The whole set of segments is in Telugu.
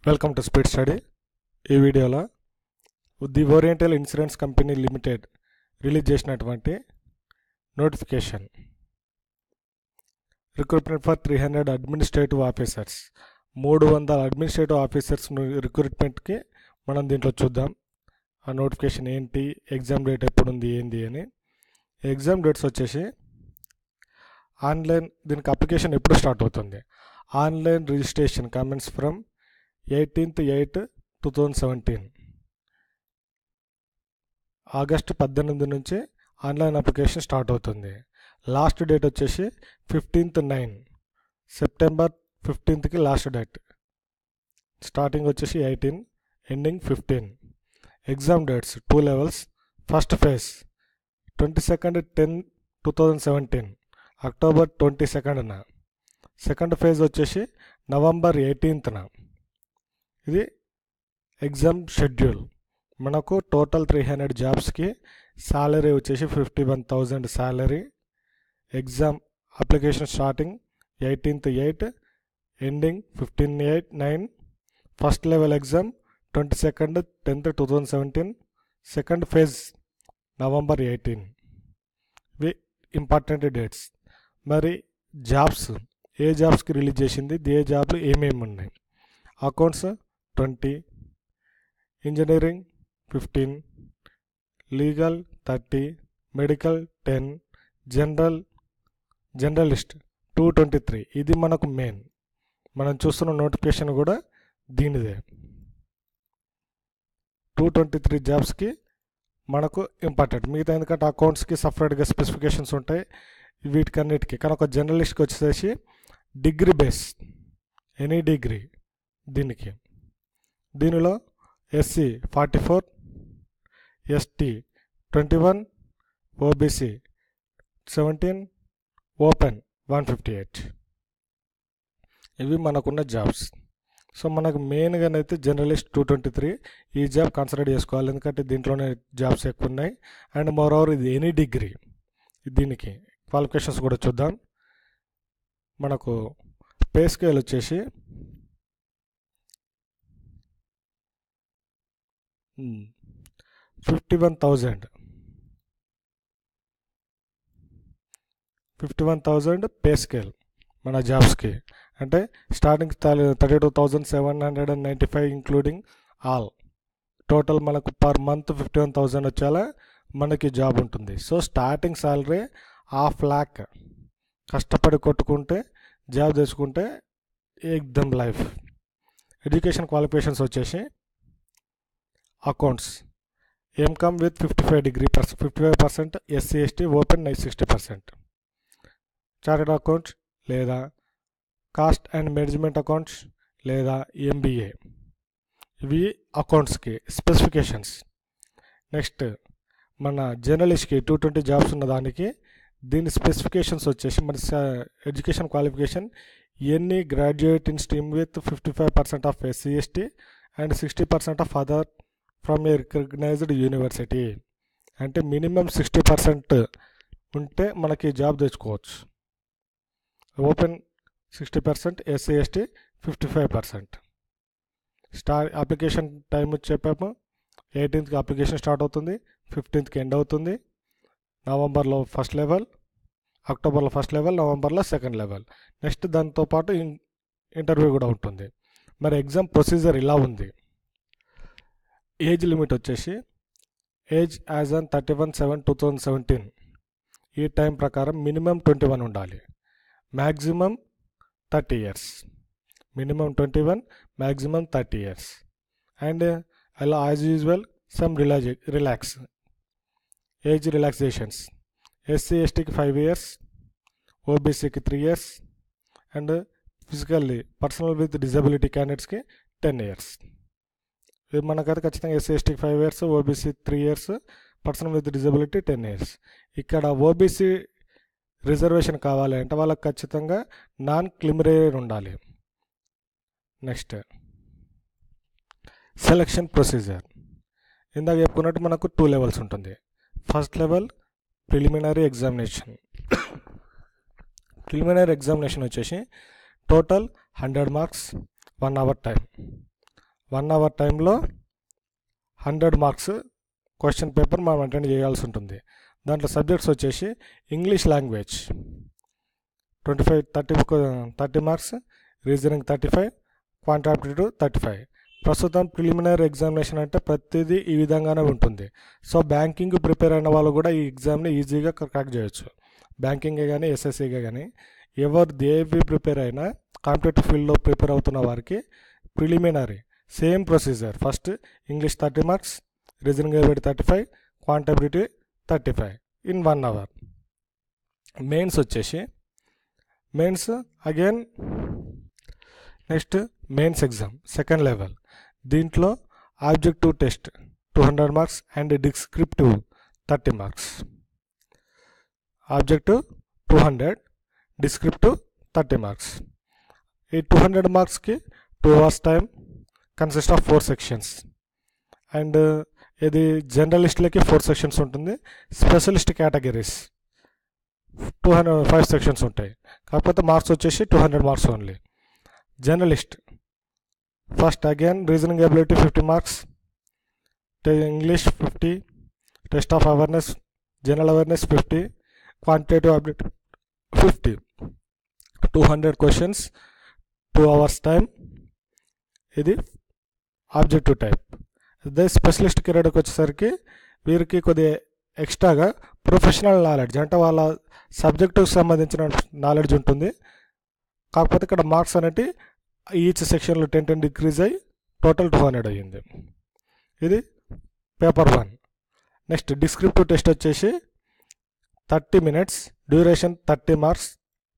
వెల్కమ్ టు స్పీడ్ స్టడీ ఈ వీడియోలో the oriental insurance company limited release చేసినటువంటి notification recruitment for three hundred administrative officers మూడు వందల అడ్మినిస్ట్రేటివ్ ఆఫీసర్స్ రిక్రూట్మెంట్కి మనం దీంట్లో చూద్దాం ఆ నోటిఫికేషన్ ఏంటి ఎగ్జామ్ డేట్ ఎప్పుడు ఉంది ఏంది అని ఎగ్జామ్ డేట్స్ వచ్చేసి ఆన్లైన్ దీనికి అప్లికేషన్ ఎప్పుడు స్టార్ట్ అవుతుంది online registration comments from eighteenth eight two thousand seventeen August పద్దెనిమిది నుంచి ఆన్లైన్ అప్లికేషన్ స్టార్ట్ అవుతుంది లాస్ట్ డేట్ వచ్చేసి ఫిఫ్టీన్త్ నైన్ సెప్టెంబర్ ఫిఫ్టీన్త్కి లాస్ట్ డేట్ స్టార్టింగ్ వచ్చేసి eighteen ending fifteen exam dates two levels first phase twenty second ten two thousand seventeen October twenty సెకండ్న సెకండ్ ఫేజ్ వచ్చేసి నవంబర్ ఎయిటీన్త్న ఇది ఎగ్జామ్ షెడ్యూల్ మనకు టోటల్ త్రీ హండ్రెడ్ జాబ్స్కి శాలరీ వచ్చేసి fifty one thousand salary exam application starting eighteenth eight ending fifteen eight nine first level exam twenty second tenth two thousand seventeen second phase November eighteen ఇవి ఇంపార్టెంట్ డేట్స్ మరి జాబ్స్ ఏ జాబ్స్కి రిలీజ్ చేసింది ఏ జాబ్లు ఏమేమి ఉన్నాయి accounts twenty engineering fifteen legal thirty medical ten general journalist two twenty three ఇది మనకు మెయిన్ మనం చూస్తున్న నోటిఫికేషన్ కూడా దీనిదే టూ ట్వంటీ త్రీ జాబ్స్కి మనకు ఇంపార్టెంట్ మిగతా ఎందుకంటే అకౌంట్స్కి సపరేట్గా స్పెసిఫికేషన్స్ ఉంటాయి వీటికన్నిటికీ కానీ ఒక జర్నలిస్ట్కి వచ్చేసి డిగ్రీ బేస్ ఎనీ డిగ్రీ దీనికి దీనిలో SC forty four ST twenty one OBC seventeen open one fifty eight ఇవి మనకున్న జాబ్స్ సో మనకు మెయిన్గానైతే జర్నలిస్ట్ టూ ట్వంటీ త్రీ ఈ జాబ్ కన్సిడర్ చేసుకోవాలి ఎందుకంటే దీంట్లోనే జాబ్స్ ఎక్కువ ఉన్నాయి అండ్ మోర్ ఓవర్ ఇది ఎనీ డిగ్రీ దీనికి క్వాలిఫికేషన్స్ కూడా చూద్దాం మనకు పే స్కేల్ వచ్చేసి fifty one thousand fifty one thousand pay scale మన జాబ్స్కి అంటే starting thirty two thousand seven hundred and ninety five including all total మనకు per month fifty one thousand వచ్చేలా మనకి జాబ్ ఉంటుంది so starting salary half lakh కష్టపడి కొట్టుకుంటే జాబ్ తెచ్చుకుంటే ఎగ్దమ్ లైఫ్ ఎడ్యుకేషన్ క్వాలిఫికేషన్స్ వచ్చేసి accounts MCom with fifty five degree percent fifty five percent SC ST open nine sixty percent chartered accounts లేదా కాస్ట్ అండ్ మేనేజ్మెంట్ అకౌంట్స్ లేదా ఎంబీఏ ఇవి అకౌంట్స్కి స్పెసిఫికేషన్స్ నెక్స్ట్ మన జర్నలిస్ట్కి టూ ట్వంటీ జాబ్స్ ఉన్న దానికి దీని స్పెసిఫికేషన్స్ వచ్చేసి మన education qualification any graduate in stream with fifty five percent of SC ST and sixty percent of other from a recognised university అంటే మినిమం సిక్స్టీ పర్సెంట్ ఉంటే మనకి జాబ్ తెచ్చుకోవచ్చు open sixty percent SC ST fifty five percent star application time చెప్పాము ఎయిటీన్త్కి అప్లికేషన్ స్టార్ట్ అవుతుంది ఫిఫ్టీన్త్కి ఎండ్ అవుతుంది నవంబర్లో ఫస్ట్ లెవెల్ అక్టోబర్లో ఫస్ట్ లెవెల్ నవంబర్లో సెకండ్ లెవెల్ నెక్స్ట్ దాంతోపాటు ఇంటర్వ్యూ కూడా ఉంటుంది మరి ఎగ్జామ్ ప్రొసీజర్ ఇలా ఉంది ఏజ్ లిమిట్ వచ్చేసి age as on thirty one seven two thousand seventeen ఈ టైం ప్రకారం మినిమం ట్వంటీ వన్ ఉండాలి maximum thirty years minimum twenty one maximum thirty years and అలా as usual some relax relax age relaxations SC ఎస్టీకి ఫైవ్ ఇయర్స్ ఓబీసీకి three years and physically personal with disability క్యాండిడేట్స్కి టెన్ ఇయర్స్ ఇది మనకైతే ఖచ్చితంగా ఎస్సీ ఎస్టీకి five years OBC three years person with disability ten years ఇక్కడ ఓబీసీ రిజర్వేషన్ కావాలి అంటే వాళ్ళకి ఖచ్చితంగా నాన్ క్లిమరేర్ ఉండాలి నెక్స్ట్ సెలక్షన్ ప్రొసీజర్ ఇందాక చెప్పుకున్నట్టు మనకు టూ లెవెల్స్ ఉంటుంది first level preliminary examination preliminary examination వచ్చేసి total hundred marks one hour time one hour టైంలో హండ్రెడ్ మార్క్స్ క్వశ్చన్ పేపర్ మనం అటెండ్ చేయాల్సి ఉంటుంది దాంట్లో సబ్జెక్ట్స్ వచ్చేసి English language twenty five thirty thirty marks reasoning thirty five quant aptitude thirty five ప్రస్తుతం ప్రిలిమినరీ ఎగ్జామినేషన్ అంటే ప్రతిదీ ఈ విధంగానే ఉంటుంది సో బ్యాంకింగ్ ప్రిపేర్ అయిన వాళ్ళు కూడా ఈ ఎగ్జామ్ని ఈజీగా క్రాక్ చేయొచ్చు బ్యాంకింగే కానీ ఎస్ఎస్సీగా కానీ ఎవరు దేవి ప్రిపేర్ అయినా కాంపిటేటివ్ ఫీల్డ్లో ప్రిపేర్ అవుతున్న వారికి preliminary same procedure first English thirty marks reasoning ability thirty five quant ability thirty five in one hour mains వచ్చేసి mains again next mains exam second level దీంట్లో objective test two hundred marks and descriptive thirty marks objective two hundred descriptive thirty marks ఈ టూ హండ్రెడ్ మార్క్స్కి two hours time consist of four sections and ఇది జర్నలిస్టులకి ఫోర్ సెక్షన్స్ ఉంటుంది specialist categories two hundred five sections ఉంటాయి కాకపోతే మార్క్స్ వచ్చేసి two hundred marks only journalist first again reasoning ability fifty marks English fifty test of awareness general awareness fifty quantitative ability fifty two hundred questions two hours time ఇది ఆబ్జెక్టివ్ టైప్ అదే స్పెషలిస్ట్ కెరీర్కి వచ్చేసరికి వీరికి కొద్దిగా ఎక్స్ట్రాగా ప్రొఫెషనల్ నాలెడ్జ్ అంటే వాళ్ళ సబ్జెక్టుకు సంబంధించిన నాలెడ్జ్ ఉంటుంది కాకపోతే ఇక్కడ మార్క్స్ అనేటి ఈచ్ సెక్షన్లో టెన్ టెన్ డిగ్రీస్ అయ్యి టోటల్ టూ హండ్రెడ్ అయ్యింది ఇది paper one next descriptive test వచ్చేసి thirty minutes duration thirty marks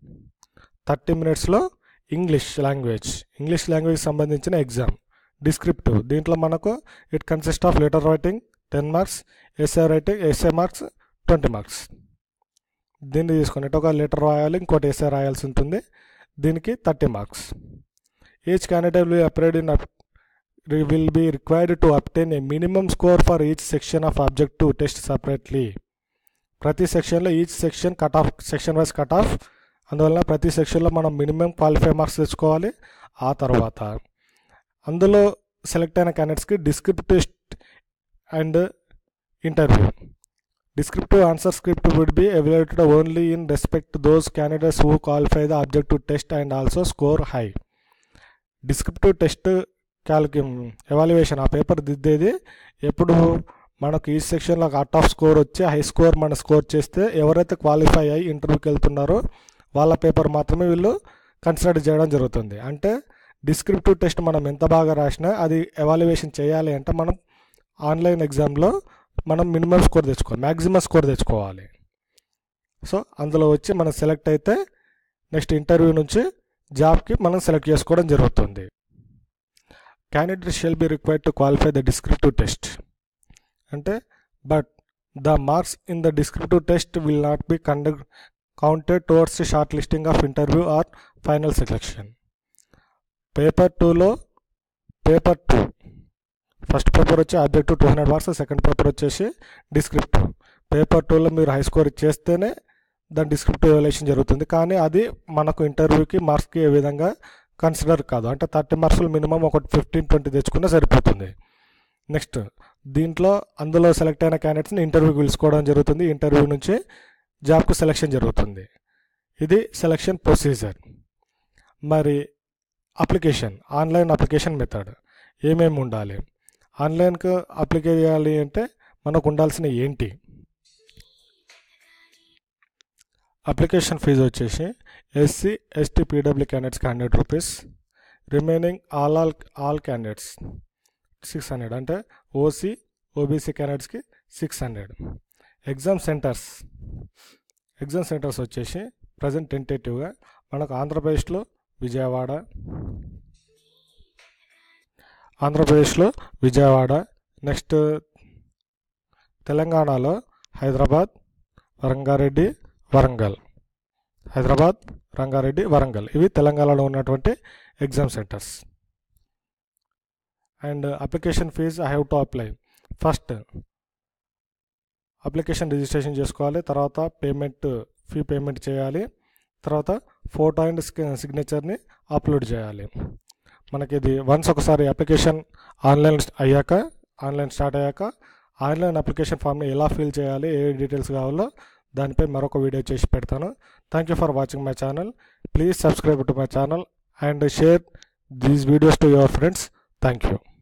thirty మినిట్స్లో ఇంగ్లీష్ లాంగ్వేజ్ ఇంగ్లీష్ లాంగ్వేజ్ సంబంధించిన ఎగ్జామ్ డిస్క్రిప్టివ్ దీంట్లో మనకు it consist of letter writing ten marks essay writing essay marks twenty marks దీన్ని తీసుకుని ఒక లెటర్ రాయాలి ఇంకోటి ఎస్ఏ రాయాల్సి ఉంటుంది దీనికి thirty marks each candidate will apprised in will be required to obtain a minimum score for each section of objective test separately ప్రతి సెక్షన్లో each section cut off section wise cut off అందువల్ల ప్రతి సెక్షన్లో మనం మినిమం క్వాలిఫై మార్క్స్ తెచ్చుకోవాలి ఆ తర్వాత అందులో సెలెక్ట్ అయిన క్యాండిడేట్స్కి descriptive test and interview descriptive answer script would be evaluated only in respect those candidates who qualify the objective test and also score high descriptive test క్యాల్కి ఎవాల్యుయేషన్ ఆ పేపర్ దిద్దేది ఎప్పుడు మనకు ఈ సెక్షన్లో కట్ ఆఫ్ స్కోర్ వచ్చి హై స్కోర్ మన స్కోర్ చేస్తే ఎవరైతే క్వాలిఫై అయ్యి ఇంటర్వ్యూకి వెళ్తున్నారో వాళ్ళ పేపర్ మాత్రమే వీళ్ళు కన్సిడర్ చేయడం జరుగుతుంది అంటే డిస్క్రిప్టివ్ టెస్ట్ మనం ఎంత బాగా రాసినా అది ఎవాల్యుయేషన్ చేయాలి అంటే మనం ఆన్లైన్ ఎగ్జామ్లో మనం మినిమం స్కోర్ తెచ్చుకోవాలి మ్యాక్సిమం స్కోర్ తెచ్చుకోవాలి సో అందులో వచ్చి మనం సెలెక్ట్ అయితే నెక్స్ట్ ఇంటర్వ్యూ నుంచి జాబ్కి మనం సెలెక్ట్ చేసుకోవడం జరుగుతుంది candidate shell be required to qualify the descriptive test అంటే but the marks in the descriptive test will not be conduct counted towards short listing of interview or final selection paper టూలో పేపర్ టూ ఫస్ట్ పేపర్ వచ్చి objective two hundred marks second paper వచ్చేసి డిస్క్రిప్టివ్ పేపర్ టూలో మీరు హై స్కోర్ చేస్తేనే దాని డిస్క్రిప్టివ్ ఎవాల్యుయేషన్ జరుగుతుంది కానీ అది మనకు ఇంటర్వ్యూకి మార్క్స్కి ఏ విధంగా కన్సిడర్ కాదు అంటే థర్టీ మార్క్స్లో మినిమం ఒక ఫిఫ్టీన్ ట్వంటీ తెచ్చుకున్నా సరిపోతుంది నెక్స్ట్ దీంట్లో అందులో సెలెక్ట్ అయిన క్యాండిడేట్స్ని ఇంటర్వ్యూకి పిలుచుకోవడం జరుగుతుంది ఇంటర్వ్యూ నుంచి జాబ్కు సెలెక్షన్ జరుగుతుంది ఇది సెలెక్షన్ ప్రొసీజర్ మరి అప్లికేషన్ ఆన్లైన్ అప్లికేషన్ మెథడ్ ఏమేమి ఉండాలి ఆన్లైన్కు అప్లికే చేయాలి అంటే మనకు ఉండాల్సిన ఏంటి అప్లికేషన్ ఫీజు వచ్చేసి ఎస్సీ ఎస్టీ పీడబ్ల్యూ క్యాండిడేట్స్కి hundred rupees remaining all all all candidates six hundred అంటే ఓసీ ఓబీసీ క్యాండిడేట్స్కి six hundred exam centres exam centres వచ్చేసి ప్రజెంట్ టెంటేటివ్గా మనకు ఆంధ్రప్రదేశ్లో విజయవాడ ఆంధ్రప్రదేశ్లో విజయవాడ నెక్స్ట్ తెలంగాణలో హైదరాబాద్ రంగారెడ్డి వరంగల్ హైదరాబాద్ రంగారెడ్డి వరంగల్ ఇవి తెలంగాణలో ఉన్నటువంటి exam centres and application fee I have to apply first application registration చేసుకోవాలి తర్వాత పేమెంట్ ఫీ పేమెంట్ చేయాలి తర్వాత ఫోటో అండ్ సిగ్నేచర్ని అప్లోడ్ చేయాలి మనకి ఇది వన్స్ ఒకసారి అప్లికేషన్ ఆన్లైన్ అయ్యాక ఆన్లైన్ స్టార్ట్ అయ్యాక ఆన్లైన్ అప్లికేషన్ ఫామ్ని ఎలా ఫిల్ చేయాలి ఏ డీటెయిల్స్ కావాలో దానిపై మరొక వీడియో చేసి పెడతాను thank you for watching my channel please subscribe to my channel and share these videos to your friends thank you